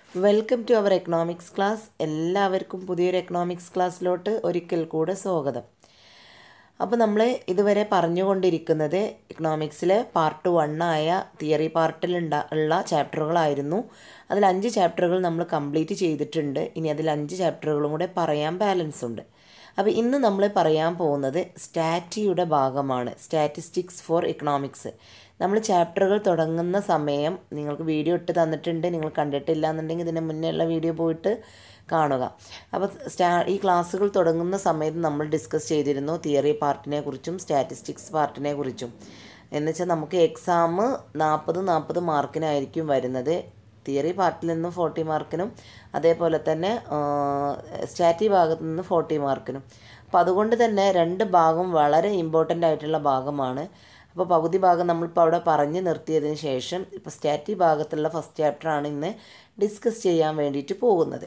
Welcome to our economics class എല്ലാവർക്കും പുതിയൊരു economics ക്ലാസ്സിലോട്ട് ഒരിക്കൽ കൂടെ സ്വാഗതം അപ്പോൾ നമ്മൾ ഇതുവരെ പറഞ്ഞുകൊണ്ടിരിക്കുന്നത് എക്കണോമിക്സിലെ പാർട്ട് വണ്ണായ തിയറി പാർട്ടിൽ ഉള്ള ചാപ്റ്ററുകളായിരുന്നു അതിൽ അഞ്ച് ചാപ്റ്ററുകൾ നമ്മൾ കംപ്ലീറ്റ് ചെയ്തിട്ടുണ്ട് ഇനി അതിൽ അഞ്ച് ചാപ്റ്ററുകളും കൂടെ പറയാൻ ബാലൻസ് ഉണ്ട് അപ്പോൾ ഇന്ന് നമ്മൾ പറയാൻ പോകുന്നത് സ്റ്റാറ്റിയുടെ ഭാഗമാണ് സ്റ്റാറ്റിസ്റ്റിക്സ് ഫോർ എക്കണോമിക്സ് നമ്മൾ ചാപ്റ്ററുകൾ തുടങ്ങുന്ന സമയം നിങ്ങൾക്ക് വീഡിയോ ഇട്ട് തന്നിട്ടുണ്ട് നിങ്ങൾ കണ്ടിട്ടില്ല എന്നുണ്ടെങ്കിൽ ഇതിന് മുന്നേ ഉള്ള വീഡിയോ പോയിട്ട് കാണുക അപ്പോൾ സ്റ്റാ ഈ ക്ലാസ്സുകൾ തുടങ്ങുന്ന സമയത്ത് നമ്മൾ ഡിസ്കസ് ചെയ്തിരുന്നു തിയറി പാർട്ടിനെ കുറിച്ചും സ്റ്റാറ്റിസ്റ്റിക്സ് പാർട്ടിനെ കുറിച്ചും എന്നുവെച്ചാൽ നമുക്ക് എക്സാം നാൽപ്പത് നാൽപ്പത് മാർക്കിനായിരിക്കും വരുന്നത് തിയറി പാർട്ടിൽ നിന്ന് ഫോർട്ടി മാർക്കിനും അതേപോലെ തന്നെ സ്റ്റാറ്റി ഭാഗത്തു നിന്ന് ഫോർട്ടി മാർക്കിനും അപ്പോൾ അതുകൊണ്ട് തന്നെ രണ്ട് ഭാഗം വളരെ ഇമ്പോർട്ടൻ്റ് ആയിട്ടുള്ള ഭാഗമാണ് അപ്പോൾ പകുതി ഭാഗം നമ്മളിപ്പോൾ അവിടെ പറഞ്ഞ് നിർത്തിയതിന് ശേഷം ഇപ്പോൾ സ്റ്റാറ്റി ഭാഗത്തുള്ള ഫസ്റ്റ് ചാപ്റ്ററാണ് ഇന്ന് ഡിസ്കസ് ചെയ്യാൻ വേണ്ടിയിട്ട് പോകുന്നത്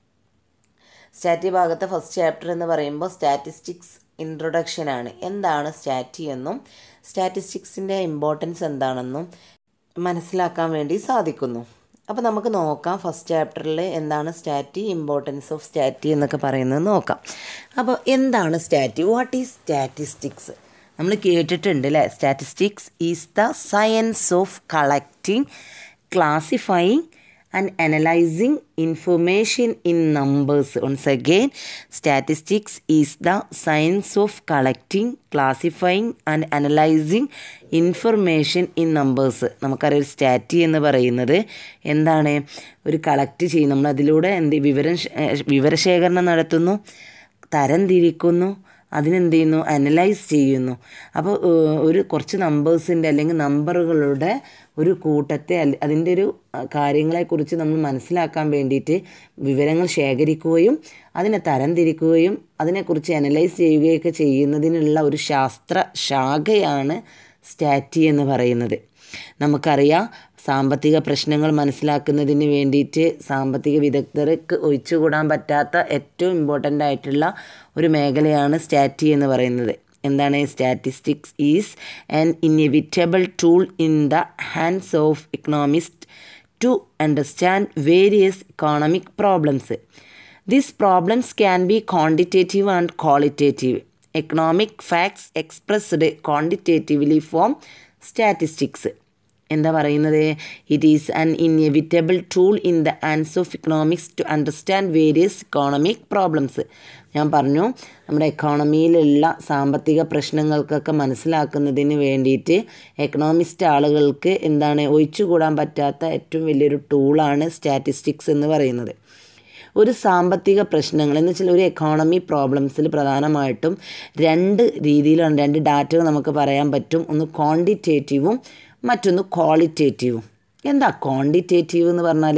സ്റ്റാറ്റി ഭാഗത്തെ ഫസ്റ്റ് ചാപ്റ്റർ എന്ന് പറയുമ്പോൾ സ്റ്റാറ്റിസ്റ്റിക്സ് ഇൻട്രൊഡക്ഷൻ ആണ് എന്താണ് സ്റ്റാറ്റി എന്നും സ്റ്റാറ്റിസ്റ്റിക്സിൻ്റെ ഇമ്പോർട്ടൻസ് എന്താണെന്നും മനസ്സിലാക്കാൻ വേണ്ടി സാധിക്കുന്നു അപ്പോൾ നമുക്ക് നോക്കാം ഫസ്റ്റ് ചാപ്റ്ററിൽ എന്താണ് സ്റ്റാറ്റി ഇമ്പോർട്ടൻസ് ഓഫ് സ്റ്റാറ്റി എന്നൊക്കെ പറയുന്നത് നോക്കാം അപ്പോൾ എന്താണ് സ്റ്റാറ്റി വാട്ട് ഈസ് സ്റ്റാറ്റിസ്റ്റിക്സ് നമ്മൾ കേട്ടിട്ടുണ്ട് അല്ലേ statistics is the science of collecting classifying and analysing information in numbers once again statistics is the science of collecting classifying and analysing information in numbers നമുക്കറിയാം സ്റ്റാറ്റി എന്ന് പറയുന്നത് എന്താണ് ഒരു കളക്ട് ചെയ്യും നമ്മൾ അതിലൂടെ എന്ത് വിവരം വിവരശേഖരണം നടത്തുന്നു തരംതിരിക്കുന്നു അതിനെന്ത് ചെയ്യുന്നു അനലൈസ് ചെയ്യുന്നു അപ്പോൾ ഒരു കുറച്ച് നമ്പേഴ്സിൻ്റെ അല്ലെങ്കിൽ നമ്പറുകളുടെ ഒരു കൂട്ടത്തെ അതിൻ്റെ ഒരു കാര്യങ്ങളെക്കുറിച്ച് നമ്മൾ മനസ്സിലാക്കാൻ വേണ്ടിയിട്ട് വിവരങ്ങൾ ശേഖരിക്കുകയും അതിനെ തരംതിരിക്കുകയും അതിനെക്കുറിച്ച് അനലൈസ് ചെയ്യുകയൊക്കെ ചെയ്യുന്നതിനുള്ള ഒരു ശാസ്ത്ര ശാഖയാണ് സ്റ്റാറ്റി എന്ന് പറയുന്നത് നമുക്കറിയാം സാമ്പത്തിക പ്രശ്നങ്ങൾ മനസ്സിലാക്കുന്നതിന് വേണ്ടിയിട്ട് സാമ്പത്തിക വിദഗ്ധർക്ക് ഒഴിച്ചുകൂടാൻ പറ്റാത്ത ഏറ്റവും ഇമ്പോർട്ടൻ്റ് ആയിട്ടുള്ള ഒരു മേഖലയാണ് സ്റ്റാറ്റി എന്ന് പറയുന്നത് എന്താണ് statistics is an inevitable tool in the hands of economist to understand various economic problems these problems can be quantitative and qualitative economic facts expressed quantitatively form statistics എന്താ പറയുന്നത് it is an inevitable tool in the hands of economics to understand various economic problems ഞാൻ പറഞ്ഞു നമ്മുടെ എക്കോണമിയിലുള്ള സാമ്പത്തിക പ്രശ്നങ്ങൾക്കൊക്കെ മനസ്സിലാക്കുന്നതിന് വേണ്ടിയിട്ട് economist ആളുകൾക്ക് എന്താണ് ഒഴിച്ചുകൂടാൻ പറ്റാത്ത ഏറ്റവും വലിയൊരു ടൂളാണ് സ്റ്റാറ്റിസ്റ്റിക്സ് എന്ന് പറയുന്നത് ഒരു സാമ്പത്തിക പ്രശ്നങ്ങൾ എന്ന് വെച്ചാൽ ഒരു എക്കോണമി പ്രോബ്ലംസിൽ പ്രധാനമായിട്ടും രണ്ട് രീതിയിലാണ് രണ്ട് ഡാറ്റകൾ നമുക്ക് പറയാൻ പറ്റും ഒന്ന് ക്വാണ്ടിറ്റേറ്റീവും മറ്റൊന്ന് ക്വാളിറ്റേറ്റീവും എന്താ ക്വാണ്ടിറ്റേറ്റീവ് എന്ന് പറഞ്ഞാൽ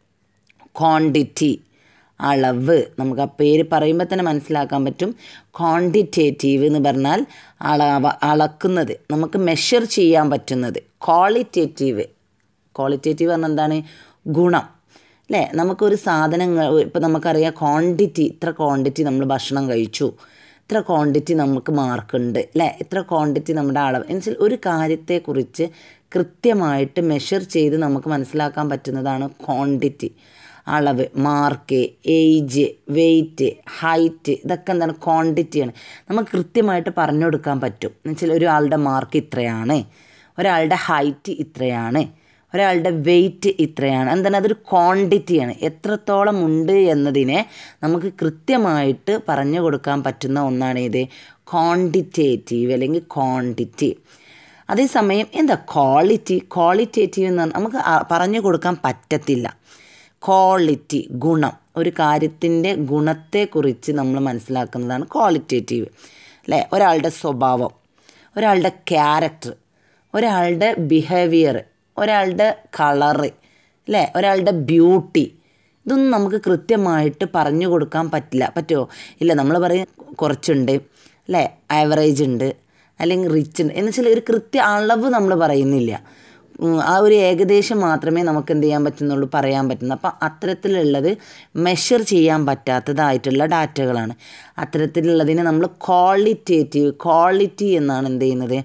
ക്വാണ്ടിറ്റി അളവ് നമുക്ക് ആ പേര് പറയുമ്പോൾ തന്നെ മനസ്സിലാക്കാൻ പറ്റും ക്വാണ്ടിറ്റേറ്റീവ് എന്ന് പറഞ്ഞാൽ അളവ അളക്കുന്നത് നമുക്ക് മെഷർ ചെയ്യാൻ പറ്റുന്നത് ക്വാളിറ്റേറ്റീവ് ക്വാളിറ്റേറ്റീവ് പറഞ്ഞാൽ എന്താണ് ഗുണം അല്ലേ നമുക്കൊരു സാധനങ്ങൾ ഇപ്പോൾ നമുക്കറിയാം ക്വാണ്ടിറ്റി ഇത്ര ക്വാണ്ടിറ്റി നമ്മൾ ഭക്ഷണം കഴിച്ചു ഇത്ര ക്വാണ്ടിറ്റി നമുക്ക് മാർക്കുണ്ട് അല്ലേ ഇത്ര ക്വാണ്ടിറ്റി നമ്മുടെ അളവ് എന്നുവെച്ചാൽ ഒരു കാര്യത്തെക്കുറിച്ച് കൃത്യമായിട്ട് മെഷർ ചെയ്ത് നമുക്ക് മനസ്സിലാക്കാൻ പറ്റുന്നതാണ് ക്വാണ്ടിറ്റി അളവ് മാർക്ക് ഏജ് വെയിറ്റ് ഹൈറ്റ് ഇതൊക്കെ എന്താണ് ക്വാണ്ടിറ്റിയാണ് നമുക്ക് കൃത്യമായിട്ട് പറഞ്ഞു കൊടുക്കാൻ പറ്റും എന്നുവെച്ചാൽ ഒരാളുടെ മാർക്ക് ഇത്രയാണ് ഒരാളുടെ ഹൈറ്റ് ഇത്രയാണ് ഒരാളുടെ വെയിറ്റ് ഇത്രയാണ് എന്താണ് അതൊരു ക്വാണ്ടിറ്റിയാണ് എത്രത്തോളം ഉണ്ട് എന്നതിനെ നമുക്ക് കൃത്യമായിട്ട് പറഞ്ഞു കൊടുക്കാൻ പറ്റുന്ന ഒന്നാണ് ഇത് ക്വാണ്ടിറ്റേറ്റീവ് അല്ലെങ്കിൽ ക്വാണ്ടിറ്റി അതേസമയം എന്താ ക്വാളിറ്റി ക്വാളിറ്റേറ്റീവ് എന്ന് പറഞ്ഞാൽ നമുക്ക് പറഞ്ഞു കൊടുക്കാൻ പറ്റത്തില്ല ക്വാളിറ്റി ഗുണം ഒരു കാര്യത്തിൻ്റെ ഗുണത്തെക്കുറിച്ച് നമ്മൾ മനസ്സിലാക്കുന്നതാണ് ക്വാളിറ്റേറ്റീവ് അല്ലേ ഒരാളുടെ സ്വഭാവം ഒരാളുടെ ക്യാരക്ടർ ഒരാളുടെ ബിഹേവിയർ ഒരാളുടെ കളറ് അല്ലേ ഒരാളുടെ ബ്യൂട്ടി ഇതൊന്നും നമുക്ക് കൃത്യമായിട്ട് പറഞ്ഞു കൊടുക്കാൻ പറ്റില്ല പറ്റുമോ ഇല്ല നമ്മൾ പറയും കുറച്ചുണ്ട് അല്ലേ ആവറേജ് ഉണ്ട് അല്ലെങ്കിൽ റിച്ച് ഉണ്ട് എന്ന് വെച്ചാൽ ഒരു കൃത്യ അളവ് നമ്മൾ പറയുന്നില്ല ആ ഒരു ഏകദേശം മാത്രമേ നമുക്ക് എന്ത് ചെയ്യാൻ പറ്റുന്നുള്ളൂ പറയാൻ പറ്റുന്നു അപ്പം അത്തരത്തിലുള്ളത് മെഷർ ചെയ്യാൻ പറ്റാത്തതായിട്ടുള്ള ഡാറ്റകളാണ് അത്തരത്തിലുള്ളതിനെ നമ്മൾ ക്വാളിറ്റേറ്റീവ് ക്വാളിറ്റി എന്നാണ് എന്ത് ചെയ്യുന്നത്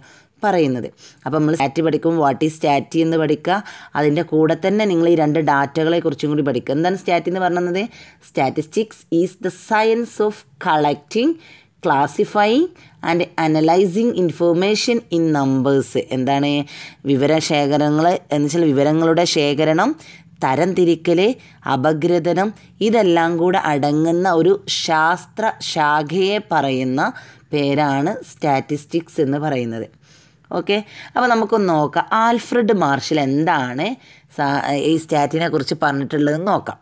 പറയുന്നത് അപ്പോൾ നമ്മൾ സ്റ്റാറ്റ് പഠിക്കുമ്പോൾ വാട്ട് ഈസ് സ്റ്റാറ്റി എന്ന് പഠിക്കുക അതിൻ്റെ കൂടെ തന്നെ നിങ്ങൾ ഈ രണ്ട് ഡാറ്റകളെ കുറിച്ചും കൂടി പഠിക്കുക എന്താണ് സ്റ്റാറ്റ് എന്ന് പറയുന്നത് statistics is the science of collecting classifying and analysing information in numbers എന്താണ് വിവരശേഖരങ്ങൾ എന്ന് വെച്ചാൽ വിവരങ്ങളുടെ ശേഖരണം തരംതിരിക്കൽ അപഗ്രഥനം ഇതെല്ലാം കൂടെ അടങ്ങുന്ന ഒരു ശാസ്ത്ര ശാഖയെ പറയുന്ന പേരാണ് സ്റ്റാറ്റിസ്റ്റിക്സ് എന്ന് പറയുന്നത് ഓക്കെ അപ്പോൾ നമുക്കൊന്ന് നോക്കാം ആൽഫ്രഡ് മാർഷൽ എന്താണ് സാ- ഈ സ്റ്റാറ്റിനെ കുറിച്ച് പറഞ്ഞിട്ടുള്ളതെന്ന് നോക്കാം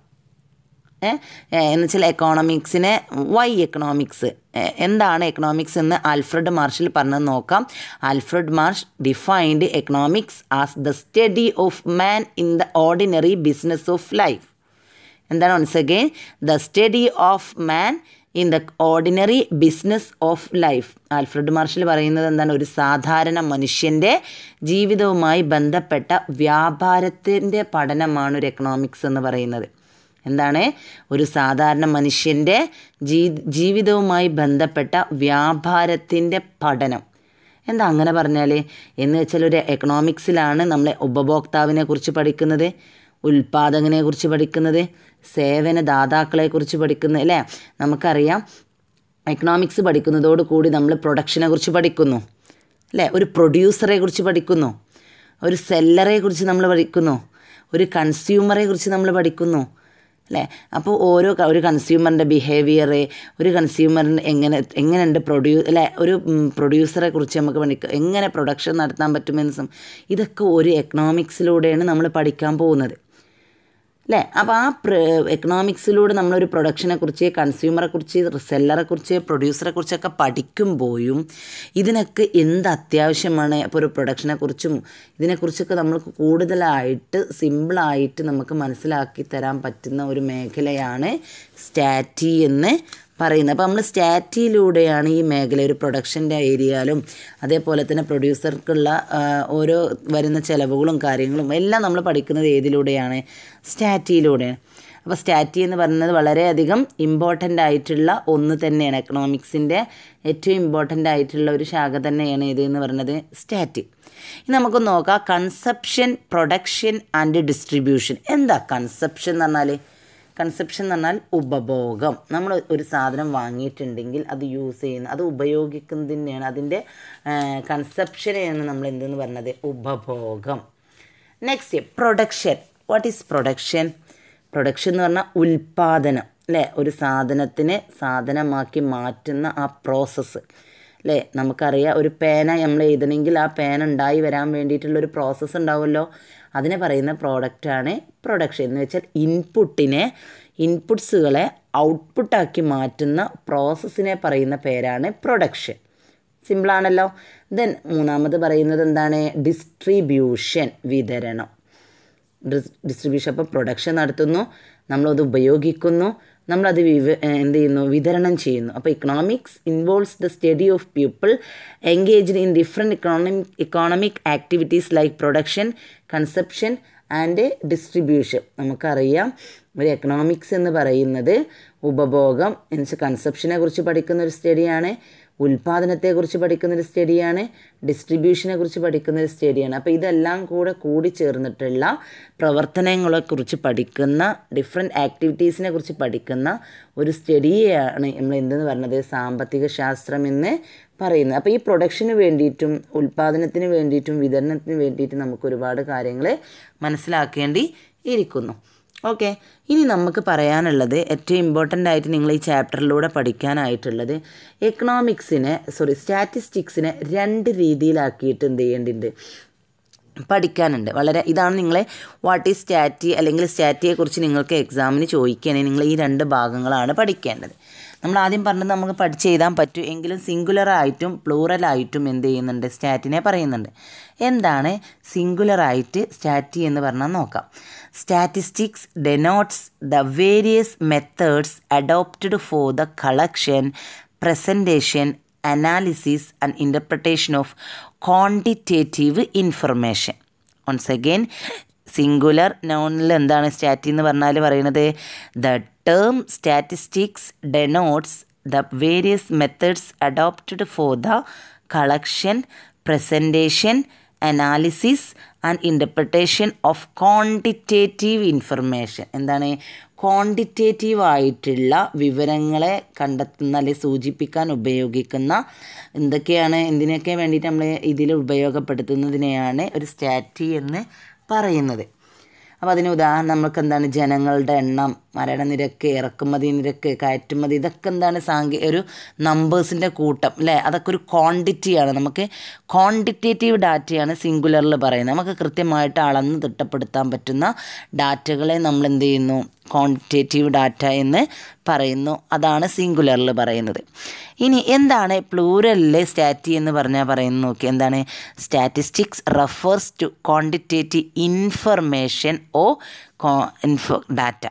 ഏ, ഏ, എന്ന് വെച്ചാൽ എക്കോണമിക്സിനെ വൈ എക്കണോമിക്സ് എന്താണ് എക്കണോമിക്സ് എന്ന് ആൽഫ്രഡ് മാർഷൽ പറഞ്ഞത് നോക്കാം Alfred Marsh defined economics as the study of man in the ordinary business of life എന്താണ് once again the study of man in the ordinary business of life Alfred Marshall പറയുന്നത് എന്താണ് ഒരു സാധാരണ മനുഷ്യൻ്റെ ജീവിതവുമായി ബന്ധപ്പെട്ട വ്യാപാരത്തിൻ്റെ പഠനമാണ് ഒരു എക്കണോമിക്സ് എന്ന് പറയുന്നത് എന്താണ് ഒരു സാധാരണ മനുഷ്യൻ്റെ ജീ ജീവിതവുമായി ബന്ധപ്പെട്ട വ്യാപാരത്തിൻ്റെ പഠനം എന്താ അങ്ങനെ പറഞ്ഞാൽ എന്ന് വെച്ചാൽ ഒരു എക്കണോമിക്സിലാണ് നമ്മൾ ഉപഭോക്താവിനെ കുറിച്ച് പഠിക്കുന്നത് ഉൽപാദകനെ കുറിച്ച് പഠിക്കുന്നത് സേവന ദാതാക്കളെ കുറിച്ച് പഠിക്കുന്നത് അല്ലേ നമുക്കറിയാം എക്കണോമിക്സ് പഠിക്കുന്നതോട് കൂടി നമ്മൾ പ്രൊഡക്ഷനെ കുറിച്ച് പഠിക്കുന്നു അല്ലേ ഒരു പ്രൊഡ്യൂസറെ കുറിച്ച് പഠിക്കുന്നു ഒരു സെല്ലറെ കുറിച്ച് നമ്മൾ പഠിക്കുന്നു ഒരു കൺസ്യൂമറെ കുറിച്ച് നമ്മൾ പഠിക്കുന്നു അല്ലേ അപ്പോൾ ഓരോ ക- ഒരു കൺസ്യൂമറിൻ്റെ ബിഹേവിയർ ഒരു കൺസ്യൂമറിന് എങ്ങനെ എങ്ങനെയുണ്ട് പ്രൊഡ്യൂ അല്ലെ ഒരു പ്രൊഡ്യൂസറെ കുറിച്ച് നമുക്ക് പഠിക്കാം എങ്ങനെ പ്രൊഡക്ഷൻ നടത്താൻ പറ്റുമെന്ന് സം- ഇതൊക്കെ ഒരു എക്കണോമിക്സിലൂടെയാണ് നമ്മൾ പഠിക്കാൻ പോകുന്നത് അല്ലേ അപ്പോൾ ആ പ്ര എക്കണോമിക്സിലൂടെ നമ്മളൊരു പ്രൊഡക്ഷനെ കുറിച്ച് കൺസ്യൂമറെ കുറിച്ച് സെല്ലറെ കുറിച്ച് പ്രൊഡ്യൂസറെ കുറിച്ചൊക്കെ പഠിക്കുമ്പോഴും ഇതിനൊക്കെ എന്ത് അത്യാവശ്യമാണ് ഇപ്പോൾ ഒരു പ്രൊഡക്ഷനെ കുറിച്ചും ഇതിനെക്കുറിച്ചൊക്കെ നമ്മൾക്ക് കൂടുതലായിട്ട് സിമ്പിളായിട്ട് നമുക്ക് മനസ്സിലാക്കി തരാൻ പറ്റുന്ന ഒരു മേഖലയാണ് സ്റ്റാറ്റി എന്ന് പറയുന്നത് അപ്പോൾ നമ്മൾ സ്റ്റാറ്റിയിലൂടെയാണ് ഈ മേഖല ഒരു പ്രൊഡക്ഷൻ്റെ ഏരിയയിലും അതേപോലെ തന്നെ പ്രൊഡ്യൂസർക്കുള്ള ആ, ഓരോ വരുന്ന ചിലവുകളും കാര്യങ്ങളും എല്ലാം നമ്മൾ പഠിക്കുന്നത് ഏതിലൂടെയാണ് സ്റ്റാറ്റിയിലൂടെയാണ് അപ്പോൾ സ്റ്റാറ്റി എന്ന് പറയുന്നത് വളരെയധികം ഇമ്പോർട്ടൻ്റ് ആയിട്ടുള്ള ഒന്ന് തന്നെയാണ് എക്കണോമിക്സിൻ്റെ ഏറ്റവും ഇമ്പോർട്ടൻ്റ് ആയിട്ടുള്ള ഒരു ശാഖ തന്നെയാണ് ഇത് എന്ന് പറയുന്നത് സ്റ്റാറ്റി ഇനി നമുക്ക് നോക്കാം കൺസെപ്ഷൻ പ്രൊഡക്ഷൻ ആൻഡ് ഡിസ്ട്രിബ്യൂഷൻ എന്താ കൺസെപ്ഷൻ എന്ന് പറഞ്ഞാൽ കൺസെപ്ഷൻ എന്ന് പറഞ്ഞാൽ ഉപഭോഗം നമ്മൾ ഒരു സാധനം വാങ്ങിയിട്ടുണ്ടെങ്കിൽ അത് യൂസ് ചെയ്യുന്ന അത് ഉപയോഗിക്കുന്നതിനെയാണ് അതിൻ്റെ കൺസെപ്ഷനെയാണ് നമ്മൾ എന്തെന്ന് പറഞ്ഞത് ഉപഭോഗം next production what is production production എന്ന് പറഞ്ഞാൽ ഉൽപ്പാദനം അല്ലേ ഒരു സാധനത്തിനെ സാധനമാക്കി മാറ്റുന്ന ആ പ്രോസസ്സ് അല്ലേ നമുക്കറിയാം ഒരു പേന നമ്മൾ എഴുതണമെങ്കിൽ ആ പേന ഉണ്ടായി വരാൻ വേണ്ടിയിട്ടുള്ളൊരു പ്രോസസ്സ് ഉണ്ടാവുമല്ലോ അതിനെ പറയുന്ന പ്രോഡക്റ്റാണ് പ്രൊഡക്ഷൻ എന്ന് വെച്ചാൽ ഇൻപുട്ടിനെ ഇൻപുട്സുകളെ ഔട്ട്പുട്ടാക്കി മാറ്റുന്ന പ്രോസസ്സിനെ പറയുന്ന പേരാണ് പ്രൊഡക്ഷൻ സിമ്പിളാണല്ലോ ദെൻ മൂന്നാമത് പറയുന്നത് എന്താണ് ഡിസ്ട്രിബ്യൂഷൻ വിതരണം ഡിസ് ഡിസ്ട്രിബ്യൂഷൻ അപ്പോൾ പ്രൊഡക്ഷൻ നടത്തുന്നു നമ്മളത് ഉപയോഗിക്കുന്നു നമ്മളത് വിവ ഏഹ് എന്ത് ചെയ്യുന്നു വിതരണം ചെയ്യുന്നു അപ്പോൾ economics involves the study of people engaged in different economic economic activities like production conception and distribution നമുക്കറിയാം ഒരു എക്കണോമിക്സ് എന്ന് പറയുന്നത് ഉപഭോഗം എന്നുവെച്ചാൽ കൺസെപ്ഷനെ കുറിച്ച് പഠിക്കുന്ന ഒരു സ്റ്റഡിയാണ് ഉൽപ്പാദനത്തെക്കുറിച്ച് പഠിക്കുന്ന ഒരു സ്റ്റഡിയാണ് ഡിസ്ട്രിബ്യൂഷനെ കുറിച്ച് പഠിക്കുന്ന ഒരു സ്റ്റഡിയാണ് അപ്പോൾ ഇതെല്ലാം കൂടെ കൂടി ചേർന്നിട്ടുള്ള പ്രവർത്തനങ്ങളെക്കുറിച്ച് പഠിക്കുന്ന ഡിഫറെൻറ്റ് ആക്ടിവിറ്റീസിനെ കുറിച്ച് പഠിക്കുന്ന ഒരു സ്റ്റഡിയാണ് നമ്മൾ എന്തെന്ന് പറയുന്നത് സാമ്പത്തിക ശാസ്ത്രം എന്ന് പറയുന്നത് അപ്പോൾ ഈ പ്രൊഡക്ഷന് വേണ്ടിയിട്ടും ഉൽപ്പാദനത്തിന് വേണ്ടിയിട്ടും വിതരണത്തിന് വേണ്ടിയിട്ടും നമുക്ക് ഒരുപാട് കാര്യങ്ങൾ മനസ്സിലാക്കേണ്ടി ഇരിക്കുന്നു ഓക്കെ ഇനി നമുക്ക് പറയാനുള്ളത് ഏറ്റവും ഇമ്പോർട്ടൻ്റ് ആയിട്ട് നിങ്ങൾ ഈ ചാപ്റ്ററിലൂടെ പഠിക്കാനായിട്ടുള്ളത് എക്കണോമിക്സിനെ സോറി സ്റ്റാറ്റിസ്റ്റിക്സിനെ രണ്ട് രീതിയിലാക്കിയിട്ട് എന്ത് ചെയ്യേണ്ടതുണ്ട് പഠിക്കാനുണ്ട് വളരെ ഇതാണ് നിങ്ങളെ വാട്ട് ഈസ് സ്റ്റാറ്റി അല്ലെങ്കിൽ സ്റ്റാറ്റിയെക്കുറിച്ച് നിങ്ങൾക്ക് എക്സാമിന് ചോദിക്കുകയാണെങ്കിൽ നിങ്ങൾ ഈ രണ്ട് ഭാഗങ്ങളാണ് പഠിക്കേണ്ടത് നമ്മൾ ആദ്യം പറഞ്ഞത് നമുക്ക് പഠിച്ച് എഴുതാൻ പറ്റും എങ്കിലും സിംഗുലറായിട്ടും പ്ലൂറലായിട്ടും എന്ത് ചെയ്യുന്നുണ്ട് സ്റ്റാറ്റിനെ പറയുന്നുണ്ട് എന്താണ് സിംഗുലറായിട്ട് സ്റ്റാറ്റി എന്ന് പറഞ്ഞാൽ നോക്കാം statistics denotes the various methods adopted for the collection presentation analysis and interpretation of quantitative information once again singular നോണിൽ എന്താണ് സ്റ്റാറ്റി എന്ന് പറഞ്ഞാൽ പറയുന്നത് the term statistics denotes the various methods adopted for the collection presentation analysis and interpretation of quantitative information എന്താണ് quantitative ആയിട്ടുള്ള വിവരങ്ങളെ കണ്ടെത്തുന്ന അല്ലെങ്കിൽ സൂചിപ്പിക്കാൻ ഉപയോഗിക്കുന്ന എന്തൊക്കെയാണ് എന്തിനൊക്കെ വേണ്ടിയിട്ട് നമ്മൾ ഇതിൽ ഉപയോഗപ്പെടുത്തുന്നതിനെയാണ് ഒരു സ്റ്റാറ്റി എന്ന് പറയുന്നത് അപ്പോൾ അതിന് ഉദാഹരണം നമുക്ക് എന്താണ് ജനങ്ങളുടെ എണ്ണം മരണനിരക്ക് ഇറക്കുമതി നിരക്ക് കയറ്റുമതി ഇതൊക്കെ എന്താണ് സാങ്കേ ഒരു നമ്പേഴ്സിൻ്റെ കൂട്ടം അല്ലേ അതൊക്കെ ഒരു ക്വാണ്ടിറ്റിയാണ് നമുക്ക് ക്വാണ്ടിറ്റേറ്റീവ് ഡാറ്റയാണ് സിംഗുലറിൽ പറയുന്നത് നമുക്ക് കൃത്യമായിട്ട് അളന്ന് തിട്ടപ്പെടുത്താൻ പറ്റുന്ന ഡാറ്റകളെ നമ്മൾ എന്ത് ചെയ്യുന്നു ക്വാണ്ടിറ്റേറ്റീവ് ഡാറ്റ എന്ന് പറയുന്നു അതാണ് സിംഗുലറിൽ പറയുന്നത് ഇനി എന്താണ് പ്ലൂറലിലെ സ്റ്റാറ്റി എന്ന് പറഞ്ഞാൽ പറയുന്നത് നോക്കി എന്താണ് statistics refers to quantitative information or info data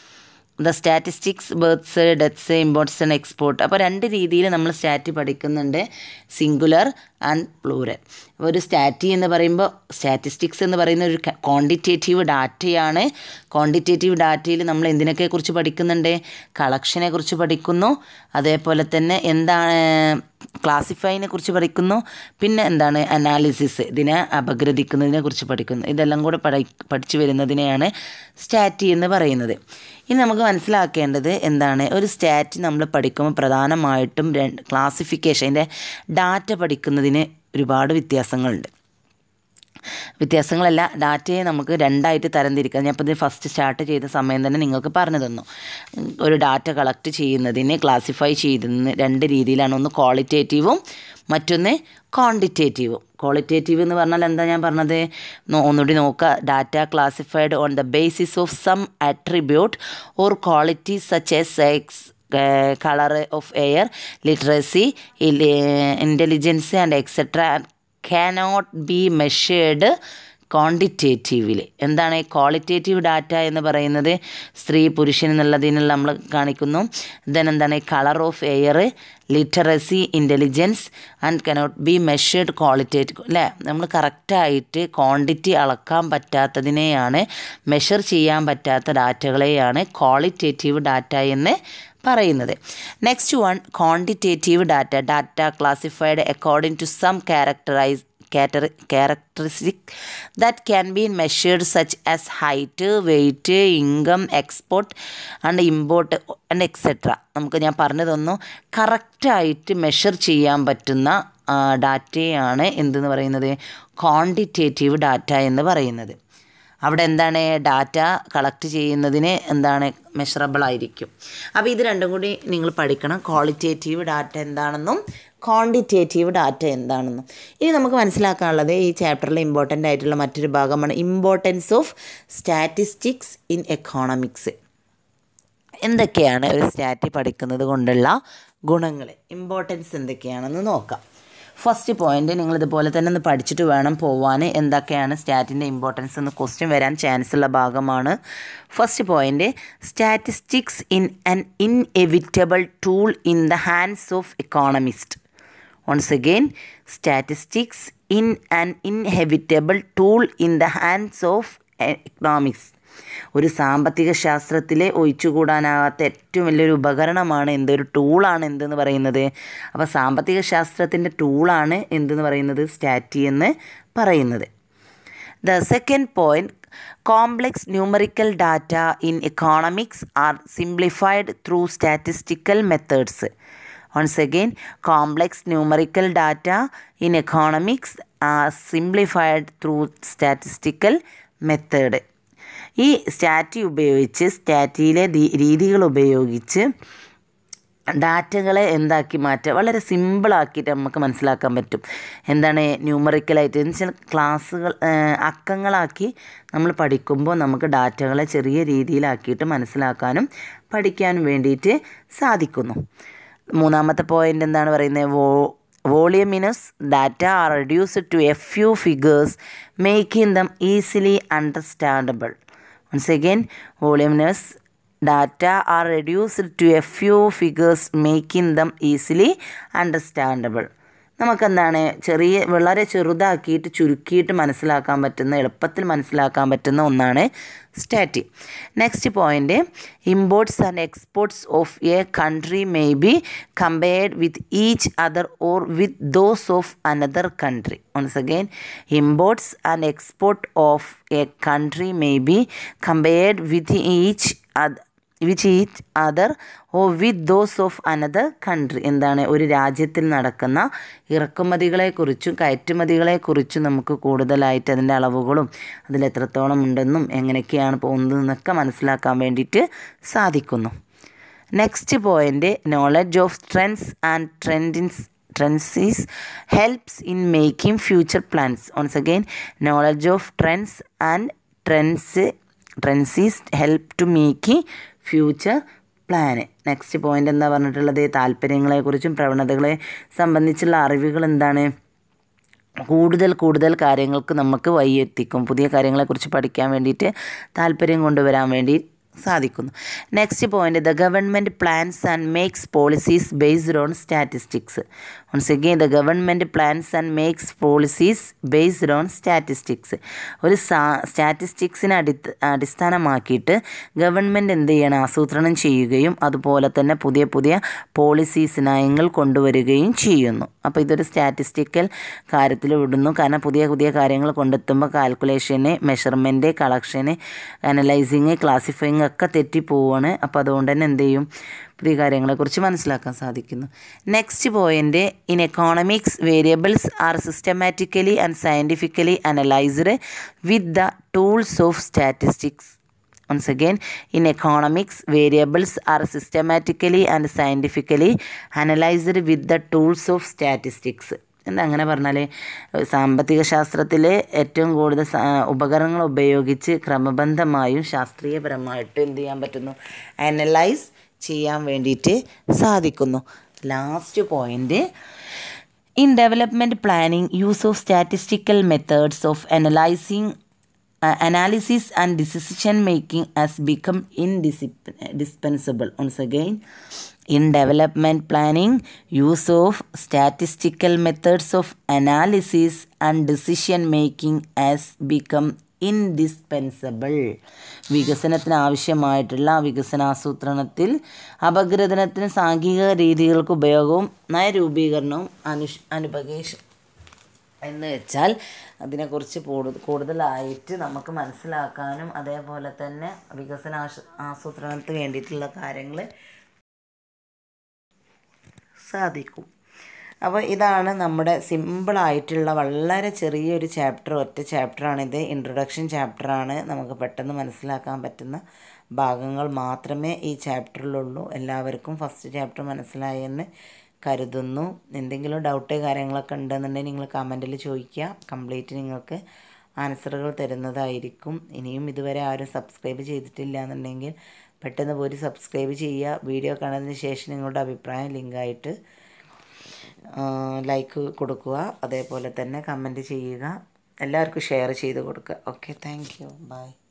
the statistics births deaths imports and export അപ്പോൾ രണ്ട് രീതിയിൽ നമ്മൾ സ്റ്റാറ്റി പഠിക്കുന്നുണ്ട് സിംഗുലർ ആൻഡ് പ്ലൂറൽ അപ്പോൾ ഒരു സ്റ്റാറ്റി എന്ന് പറയുമ്പോൾ സ്റ്റാറ്റിസ്റ്റിക്സ് എന്ന് പറയുന്ന ഒരു ക്വാണ്ടിറ്റേറ്റീവ് ഡാറ്റയാണ് ക്വാണ്ടിറ്റേറ്റീവ് ഡാറ്റയിൽ നമ്മൾ എന്തിനൊക്കെ കുറിച്ച് പഠിക്കുന്നുണ്ട് കളക്ഷനെ കുറിച്ച് പഠിക്കുന്നു അതേപോലെ തന്നെ എന്താണ് ക്ലാസിഫൈനെ കുറിച്ച് പഠിക്കുന്നു പിന്നെ എന്താണ് അനാലിസിസ് ഇതിനെ അപഗ്രഥിക്കുന്നതിനെ കുറിച്ച് പഠിക്കുന്നു ഇതെല്ലാം കൂടെ പഠി പഠിച്ചു വരുന്നതിനെയാണ് സ്റ്റാറ്റി എന്ന് പറയുന്നത് ഇനി നമുക്ക് മനസ്സിലാക്കേണ്ടത് എന്താണ് ഒരു സ്റ്റാറ്റ് നമ്മൾ പഠിക്കുമ്പോൾ പ്രധാനമായിട്ടും രണ്ട് ക്ലാസിഫിക്കേഷൻ അതിൻ്റെ ഡാറ്റ പഠിക്കുന്നതിന് ഒരുപാട് വ്യത്യാസങ്ങളുണ്ട് വ്യത്യാസങ്ങളല്ല ഡാറ്റയെ നമുക്ക് രണ്ടായിട്ട് തരംതിരിക്കാം ഞാൻ ഇപ്പോൾ ഇത് ഫസ്റ്റ് സ്റ്റാർട്ട് ചെയ്ത സമയം തന്നെ നിങ്ങൾക്ക് പറഞ്ഞു തന്നു ഒരു ഡാറ്റ കളക്ട് ചെയ്യുന്നതിന് ക്ലാസിഫൈ ചെയ്യുന്ന രണ്ട് രീതിയിലാണ് ഒന്ന് ക്വാളിറ്റേറ്റീവും മറ്റൊന്ന് ക്വാണ്ടിറ്റേറ്റീവും ക്വാളിറ്റേറ്റീവ് എന്ന് പറഞ്ഞാൽ എന്താ ഞാൻ പറഞ്ഞത് ഒന്നുകൂടി നോക്കുക data classified on the basis of some attribute or quality such as ex colour of hair literacy intelligence and etcetera cannot be measured ക്വാണ്ടിറ്റേറ്റീവിൽ എന്താണ് ക്വാളിറ്റേറ്റീവ് ഡാറ്റ എന്ന് പറയുന്നത് സ്ത്രീ പുരുഷൻ എന്നുള്ളതിനുള്ള നമ്മൾ കാണിക്കുന്നു ദെൻ എന്താണ് colour of hair literacy intelligence and cannot be measured qualitative അല്ലേ നമ്മൾ കറക്റ്റായിട്ട് ക്വാണ്ടിറ്റി അളക്കാൻ പറ്റാത്തതിനെയാണ് മെഷർ ചെയ്യാൻ പറ്റാത്ത ഡാറ്റകളെയാണ് ക്വാളിറ്റേറ്റീവ് ഡാറ്റ എന്ന് പറയുന്നത് next one quantitative data data classified according to some characterise characteristic that can be measured such as height, weight, income, export and import and etc. നമുക്ക് ഞാൻ പറഞ്ഞു തന്നു കറക്റ്റായിട്ട് മെഷർ ചെയ്യാൻ പറ്റുന്ന ഡാറ്റയാണ് എന്തെന്ന് പറയുന്നത് ക്വാണ്ടിറ്റേറ്റീവ് ഡാറ്റ എന്ന് പറയുന്നത് അവിടെ എന്താണ് ഡാറ്റ കളക്ട് ചെയ്യുന്നതിന് എന്താണ് മെഷറബിൾ ആയിരിക്കും അപ്പോൾ ഇത് രണ്ടും കൂടി നിങ്ങൾ പഠിക്കണം ക്വാളിറ്റേറ്റീവ് ഡാറ്റ എന്താണെന്നും ക്വാണ്ടിറ്റേറ്റീവ് ഡാറ്റ എന്താണെന്നും ഇനി നമുക്ക് മനസ്സിലാക്കാനുള്ളത് ഈ ചാപ്റ്ററിൽ ഇമ്പോർട്ടൻ്റ് ആയിട്ടുള്ള മറ്റൊരു ഭാഗമാണ് importance of statistics in economics എന്തൊക്കെയാണ് ഒരു സ്റ്റാറ്റി പഠിക്കുന്നത് കൊണ്ടുള്ള ഗുണങ്ങൾ ഇമ്പോർട്ടൻസ് എന്തൊക്കെയാണെന്ന് നോക്കാം ഫസ്റ്റ് പോയിന്റ് നിങ്ങൾ ഇതുപോലെ തന്നെ ഒന്ന് പഠിച്ചിട്ട് വേണം പോവാൻ എന്തൊക്കെയാണ് സ്റ്റാറ്റിൻ്റെ ഇമ്പോർട്ടൻസ് എന്ന് ക്വസ്റ്റ്യൻ വരാൻ ചാൻസ് ഉള്ള ഭാഗമാണ് first point statistics in an inevitable tool in the hands of economist once again statistics in an inevitable tool in the hands of economics ഒരു സാമ്പത്തിക ശാസ്ത്രത്തിലെ ഒഴിച്ചുകൂടാനാകാത്ത ഏറ്റവും വലിയൊരു ഉപകരണമാണ് എന്ത് ഒരു ടൂളാണ് എന്തെന്ന് പറയുന്നത് അപ്പോൾ സാമ്പത്തിക ശാസ്ത്രത്തിൻ്റെ ടൂളാണ് എന്തെന്ന് പറയുന്നത് സ്റ്റാറ്റി എന്ന് പറയുന്നത് the second point complex numerical data in economics are simplified through statistical methods once again complex numerical data in economics are simplified through statistical method ഈ സ്റ്റാറ്റി ഉപയോഗിച്ച് സ്റ്റാറ്റിയിലെ രീതികൾ ഉപയോഗിച്ച് ഡാറ്റകളെ എന്താക്കി മാറ്റുക വളരെ സിമ്പിളാക്കിയിട്ട് നമുക്ക് മനസ്സിലാക്കാൻ പറ്റും എന്താണ് ന്യൂമറിക്കലായിട്ട് എന്ന് വെച്ചാൽ ക്ലാസ്സുകൾ അക്കങ്ങളാക്കി നമ്മൾ പഠിക്കുമ്പോൾ നമുക്ക് ഡാറ്റകളെ ചെറിയ രീതിയിലാക്കിയിട്ട് മനസ്സിലാക്കാനും പഠിക്കാനും വേണ്ടിയിട്ട് സാധിക്കുന്നു മൂന്നാമത്തെ പോയിന്റ് എന്താണ് പറയുന്നത് വോ voluminous data are reduced to a few figures making them easily understandable once again voluminous data are reduced to a few figures making them easily understandable നമുക്കെന്താണ് ചെറിയ വളരെ ചെറുതാക്കിയിട്ട് ചുരുക്കിയിട്ട് മനസ്സിലാക്കാൻ പറ്റുന്ന എളുപ്പത്തിൽ മനസ്സിലാക്കാൻ പറ്റുന്ന ഒന്നാണ് സ്റ്റാറ്റി next point imports and exports of a country may be compared with each other or with those of another country once again imports and export of a country may be compared with each other which each other or with those of another country എന്താണ് ഒരു രാജ്യത്തിൽ നടക്കുന്ന ഇറക്കുമതികളെക്കുറിച്ചും കയറ്റുമതികളെക്കുറിച്ചും നമുക്ക് കൂടുതലായിട്ട് അതിൻ്റെ അളവുകളും അതിൽ എത്രത്തോളം ഉണ്ടെന്നും എങ്ങനെയൊക്കെയാണ് പോകുന്നതെന്നൊക്കെ മനസ്സിലാക്കാൻ വേണ്ടിയിട്ട് സാധിക്കുന്നു next point knowledge of trends and tendencies trends is helps in making future plans once again knowledge of trends and trends trends is help to making future plan next point എന്താ പറഞ്ഞിട്ടുള്ളത് താല്പര്യങ്ങളെക്കുറിച്ചും പ്രവണതകളെ സംബന്ധിച്ചുള്ള അറിവുകൾ എന്താണ് കൂടുതൽ കൂടുതൽ കാര്യങ്ങൾക്ക് നമുക്ക് വഴിയെത്തിക്കും പുതിയ കാര്യങ്ങളെക്കുറിച്ച് പഠിക്കാൻ വേണ്ടിയിട്ട് താല്പര്യം കൊണ്ടുവരാൻ വേണ്ടി സാധിക്കുന്നു next point the government plans and makes policies based on statistics once again the government plans and makes policies based on statistics ഒരു സാ സ്റ്റാറ്റിസ്റ്റിക്സിനെ അടി അടിസ്ഥാനമാക്കിയിട്ട് ഗവൺമെൻറ് എന്ത് ചെയ്യണം ആസൂത്രണം ചെയ്യുകയും അതുപോലെ തന്നെ പുതിയ പുതിയ പോളിസീസ് നയങ്ങൾ കൊണ്ടുവരികയും ചെയ്യുന്നു അപ്പോൾ ഇതൊരു സ്റ്റാറ്റിസ്റ്റിക്കൽ കാര്യത്തിൽ വിടുന്നു കാരണം പുതിയ പുതിയ കാര്യങ്ങൾ കൊണ്ടെത്തുമ്പോൾ കാൽക്കുലേഷന് മെഷർമെൻറ്റ് കളക്ഷന് അനലൈസിങ് ക്ലാസിഫയിങ് ഒക്കെ തെറ്റിപ്പോവാണ് അപ്പോൾ അതുകൊണ്ട് തന്നെ എന്ത് ചെയ്യും പുതിയ കാര്യങ്ങളെക്കുറിച്ച് മനസ്സിലാക്കാൻ സാധിക്കുന്നു next point in economics variables are systematically and scientifically analysed with the tools of statistics once again in economics variables are systematically and scientifically analyzed with the tools of statistics എന്താ അങ്ങനെ പറഞ്ഞാൽ സാമ്പത്തിക ശാസ്ത്രത്തിൽ ഏറ്റവും കൂടുതൽ ഉപകരണങ്ങൾ ഉപയോഗിച്ച് ക്രമബദ്ധമായും ശാസ്ത്രീയപരമായിട്ടും എന്ത് ചെയ്യാൻ പറ്റുന്നു അനലൈസ് ചെയ്യാൻ വേണ്ടിയിട്ട് സാധിക്കുന്നു last point in development planning use of statistical methods of analysing analysis and decision making has become indispensable once again in development planning use of statistical methods of analysis and decision making has become indispensable വികസനത്തിന് ആവശ്യമായിട്ടുള്ള വികസനാസൂത്രണത്തിൽ അപഗ്രഥനത്തിന് സാംഘിക രീതികൾക്ക് ഉപയോഗവും നയരൂപീകരണവും അനുഷ് അനുപകേഷ എന്ന് വെച്ചാൽ അതിനെക്കുറിച്ച് കൂടുതലായിട്ട് നമുക്ക് മനസ്സിലാക്കാനും അതേപോലെ തന്നെ വികസന ആസൂത്രണത്തിന് വേണ്ടിയിട്ടുള്ള കാര്യങ്ങൾ സാധിക്കും അപ്പോൾ ഇതാണ് നമ്മുടെ സിമ്പിളായിട്ടുള്ള വളരെ ചെറിയൊരു ചാപ്റ്റർ ഒറ്റ ചാപ്റ്ററാണിത് ഇൻട്രൊഡക്ഷൻ ചാപ്റ്ററാണ് നമുക്ക് പെട്ടെന്ന് മനസ്സിലാക്കാൻ പറ്റുന്ന ഭാഗങ്ങൾ മാത്രമേ ഈ ചാപ്റ്ററിലുള്ളൂ എല്ലാവർക്കും ഫസ്റ്റ് ചാപ്റ്റർ മനസ്സിലായെന്ന് കരുതുന്നു എന്തെങ്കിലും ഡൗട്ട് കാര്യങ്ങളൊക്കെ ഉണ്ടെന്നുണ്ടെങ്കിൽ നിങ്ങൾ കമൻറ്റിൽ ചോദിക്കുക കംപ്ലീറ്റ് നിങ്ങൾക്ക് ആൻസറുകൾ തരുന്നതായിരിക്കും ഇനിയും ഇതുവരെ ആരും സബ്സ്ക്രൈബ് ചെയ്തിട്ടില്ല എന്നുണ്ടെങ്കിൽ പെട്ടെന്ന് പോയി സബ്സ്ക്രൈബ് ചെയ്യുക വീഡിയോ കാണുന്നതിന് ശേഷം നിങ്ങളുടെ അഭിപ്രായം ലിങ്കായിട്ട് ലൈക്ക് കൊടുക്കുക അതേപോലെ തന്നെ കമൻറ്റ് ചെയ്യുക എല്ലാവർക്കും ഷെയർ ചെയ്ത് കൊടുക്കുക ഓക്കെ താങ്ക് യു ബൈ